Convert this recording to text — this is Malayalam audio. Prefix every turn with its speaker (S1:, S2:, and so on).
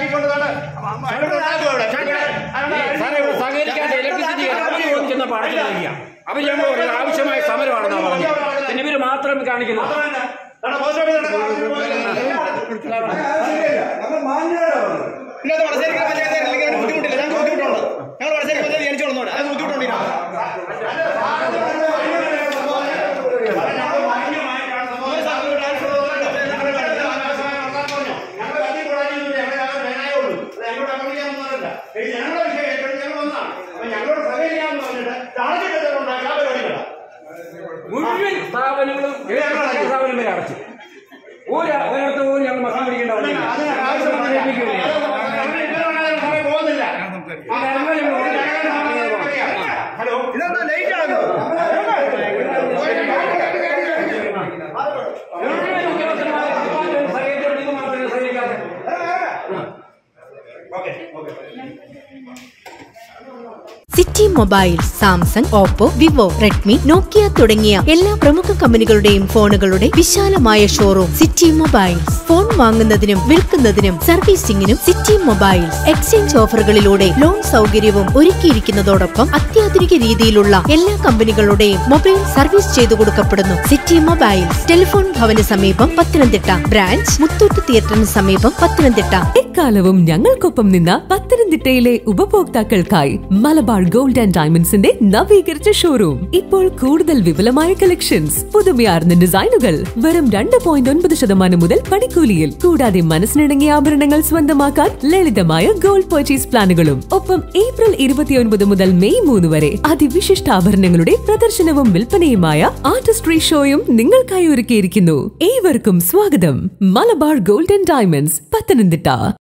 S1: സാറേ ഇവിടെ സഹകരിക്കാതെ ഇലക്ട്രിസിറ്റി കമ്പനി പോലും ചെന്നപ്പോൾ അടച്ചിട്ടിരിക്കുക അവർ ഞങ്ങൾ ഒരു ആവശ്യമായ സമരമാണെന്നാണ് പറഞ്ഞത് പിന്നെ ഇവര് മാത്രം കാണിക്കുന്നത്
S2: ഇന്നത്തെ വടശ്ശേരി പഞ്ചായത്ത് അല്ലെങ്കിൽ ബുദ്ധിമുട്ടില്ല ഞങ്ങൾക്ക് ബുദ്ധിമുട്ടുണ്ട് ഞങ്ങൾ വടശ്ശേരി പഞ്ചായത്ത് ജനിച്ചു വളർന്നവരാ അത് ബുദ്ധിമുട്ടുണ്ട്
S1: മുഴുവൻ സ്ഥാപനങ്ങളും ഏത് സ്ഥാപനം വരെ അടച്ചു ഒരു ഒരിടത്ത് പോലും ഞങ്ങൾ മക്കൾ പിടിക്കേണ്ട വന്നില്ല
S2: ഹലോ ഇതെന്താ ലൈറ്റ് ആണോ
S3: city mobile Samsung Oppo Vivo Redmi Nokia തുടങ്ങിയ എല്ലാ പ്രമുഖ കമ്പനികളുടെയും ഫോണുകളുടെ വിശാലമായ ഷോറൂം സിറ്റി മൊബൈൽസ് ഫോൺ വാങ്ങുന്നതിനും വിൽക്കുന്നതിനും സർവീസിംഗിനും സിറ്റി മൊബൈൽസ് എക്സ്ചേഞ്ച് ഓഫറുകളിലൂടെ ലോൺ സൗകര്യവും ഒരുക്കിയിരിക്കുന്നതോടൊപ്പം അത്യാധുനിക രീതിയിലുള്ള എല്ലാ കമ്പനികളുടെയും മൊബൈൽ സർവീസ് ചെയ്തു കൊടുക്കപ്പെടുന്നു സിറ്റി മൊബൈൽസ് ടെലിഫോൺ ഭവന് സമീപം പത്തനംതിട്ട ബ്രാഞ്ച് മുത്തൂറ്റ് തിയേറ്ററിന് സമീപം പത്തനംതിട്ട
S4: എക്കാലവും ഞങ്ങൾക്കൊപ്പം നിന്ന പത്തനംതിട്ടയിലെ ഉപഭോക്താക്കൾക്കായി മലബാർ ഗോൾഡ് ആൻഡ് ഡയമണ്ട്സിന്റെ നവീകരിച്ച ഷോറൂം ഇപ്പോൾ കൂടുതൽ വിപുലമായ കളക്ഷൻസ് പുതുമയാർന്ന ഡിസൈനുകൾ വെറും രണ്ട് പോയിന്റ് ഒൻപത് ശതമാനം മുതൽ പണിക്കൂലിയിൽ കൂടാതെ മനസ്സിനിണങ്ങിയ ആഭരണങ്ങൾ സ്വന്തമാക്കാൻ ലളിതമായ ഗോൾഡ് പർച്ചേസ് പ്ലാനുകളും ഒപ്പം ഏപ്രിൽ ഇരുപത്തിയൊൻപത് മുതൽ മെയ് മൂന്ന് വരെ അതിവിശിഷ്ട ആഭരണങ്ങളുടെ പ്രദർശനവും വിൽപ്പനയുമായ ആർട്ടിസ്ട്രി ഷോയും നിങ്ങൾക്കായി ഒരുക്കിയിരിക്കുന്നു ഏവർക്കും സ്വാഗതം Malabar gold and diamonds Pathanamthitta